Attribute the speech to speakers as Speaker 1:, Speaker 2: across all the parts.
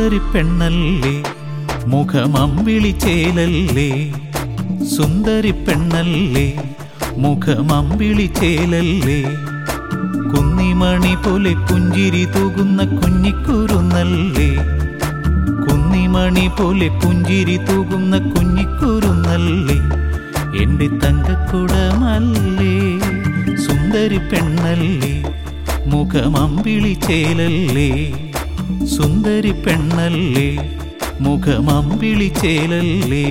Speaker 1: സുന്ദരി പെണ്ണല്ലേ മുഖമമ്പിളി ചേലല്ലേ സുന്ദരി പെണ്ണല്ലേ മുഖമമ്പിളി ചേലല്ലേ കുന്നിമണി പോലെ പുഞ്ചിരി തൂകുന്ന കുഞ്ഞിക്കുരുന്നല്ലേ കുന്നിമണി പോലെ പുഞ്ചിരി തൂകുന്ന കുഞ്ഞിക്കുരുന്നല്ലേ എന്റെ തങ്കക്കുടമല്ലേ സുന്ദരി പെണ്ണല്ലേ മുഖമമ്പിളി ചേലല്ലേ സുന്ദരി പെണ്ണല്ലേ മുഖമമ്പിളി ചേലല്ലേ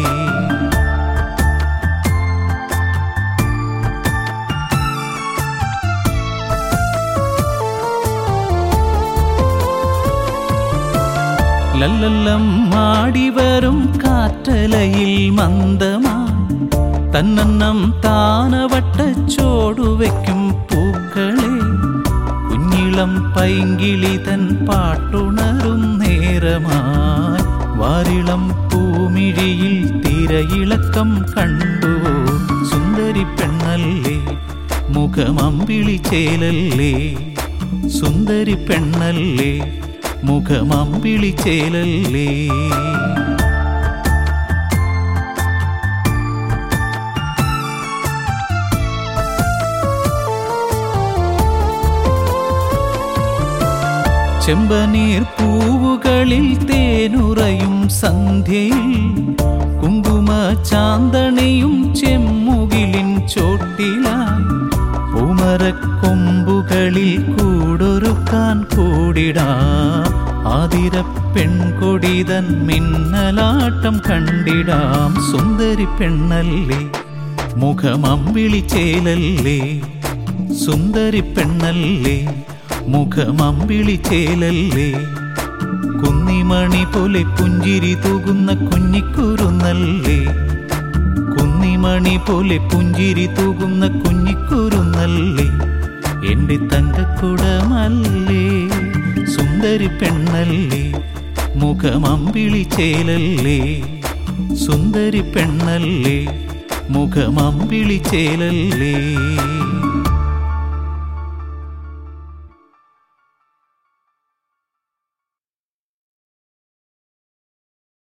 Speaker 1: ലല്ലല്ലം മാടിവരും കാറ്റലയിൽ മന്ദമാ തന്നെണ്ണം താനവട്ട ചോടുവയ്ക്കും പൂക്കളെ കുഞ്ഞിളം പൈങ്കിളി തൻ പാട്ടുണരും നേരമായി വാരിളം പൂമിഴിയിൽ തിരയിളക്കം കണ്ടുവോ സുന്ദരി പെണ്ണല്ലേ മുഖമമ്പിളി ചേലല്ലേ സുന്ദരി പെണ്ണല്ലേ മുഖമമ്പിളി ചേലല്ലേ ചെമ്പനീർ പൂവുകളിൽ തേനുറയും സന്ധ്യയിൽ കുങ്കുമ ചാന്തണിയും ചെമ്മുകിലിൻ ചോട്ടിലായി പൂമരക്കൊമ്പുകളിൽ കൂടൊരുക്കാൻ കൂടിടാം ആതിര പെൺകൊടിതൻ മിന്നലാട്ടം കണ്ടിടാം സുന്ദരി പെണ്ണല്ലേ മുഖമമ്പിളി ചേലല്ലേ സുന്ദരി പെണ്ണല്ലേ മുഖമമ്പിളി ചേലല്ലേ കുന്നിമണി പോലെ പുഞ്ചിരി തൂകുന്ന കുഞ്ഞിക്കുരുന്നല്ലേ കുന്നിമണി പോലെ പുഞ്ചിരി തൂകുന്ന കുഞ്ഞിക്കുരുന്നല്ലേ എന്റെ തങ്കക്കുടമല്ലേ സുന്ദരി പെണ്ണല്ലേ മുഖമമ്പിളി ചേലല്ലേ സുന്ദരി പെണ്ണല്ലേ മുഖമമ്പിളി ചേലല്ലേ